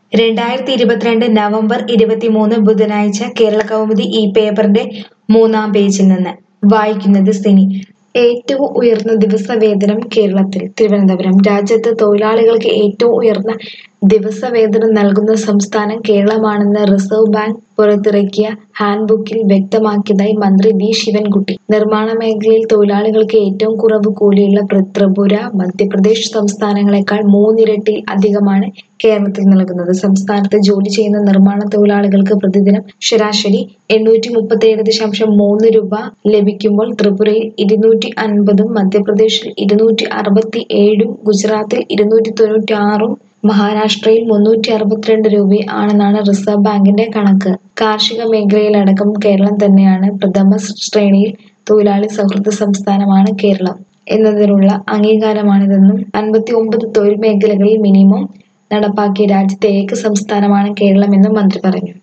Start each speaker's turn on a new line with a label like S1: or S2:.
S1: രണ്ടായിരത്തി ഇരുപത്തിരണ്ട് നവംബർ ഇരുപത്തിമൂന്ന് ബുധനാഴ്ച കേരള കൗമുദി ഈ പേപ്പറിന്റെ മൂന്നാം പേജിൽ നിന്ന് വായിക്കുന്നത് സിനി ഏറ്റവും ഉയർന്ന ദിവസവേതനം കേരളത്തിൽ തിരുവനന്തപുരം രാജ്യത്ത് തൊഴിലാളികൾക്ക് ഏറ്റവും ഉയർന്ന ദിവസവേതനം നൽകുന്ന സംസ്ഥാനം കേരളമാണെന്ന് റിസർവ് ബാങ്ക് പുറത്തിറക്കിയ ഹാൻഡ്ബുക്കിൽ വ്യക്തമാക്കിയതായി മന്ത്രി വി ശിവൻകുട്ടി നിർമ്മാണ മേഖലയിൽ തൊഴിലാളികൾക്ക് ഏറ്റവും കുറവ് കൂലിയുള്ള പ്ര- ത്രിപുര മധ്യപ്രദേശ് സംസ്ഥാനങ്ങളെക്കാൾ മൂന്നിരട്ടി അധികമാണ് കേരളത്തിൽ നൽകുന്നത് സംസ്ഥാനത്ത് ജോലി ചെയ്യുന്ന നിർമ്മാണ തൊഴിലാളികൾക്ക് പ്രതിദിനം ശരാശരി എണ്ണൂറ്റി മുപ്പത്തിയേഴ് ദശാംശം മൂന്ന് രൂപ ലഭിക്കുമ്പോൾ ത്രിപുരയിൽ ഇരുന്നൂറ്റി അൻപതും മധ്യപ്രദേശിൽ ഇരുന്നൂറ്റി അറുപത്തി ഏഴും ഗുജറാത്തിൽ ഇരുന്നൂറ്റി തൊണ്ണൂറ്റി ആറും മഹാരാഷ്ട്രയിൽ മുന്നൂറ്റി അറുപത്തിരണ്ട് രൂപ ആണെന്നാണ് റിസർവ് ബാങ്കിന്റെ കണക്ക് കാർഷിക മേഖലയിലടക്കം കേരളം തന്നെയാണ് പ്രഥമ ശ്രേണിയിൽ തൊഴിലാളി സൗഹൃദ സംസ്ഥാനമാണ് കേരളം എന്നതിനുള്ള അംഗീകാരമാണിതെന്നും അൻപത്തി ഒമ്പത് തൊഴിൽ മേഖലകളിൽ മിനിമം നടപ്പാക്കിയ രാജ്യത്തെ ഏക സംസ്ഥാനമാണ് കേരളമെന്നും മന്ത്രി പറഞ്ഞു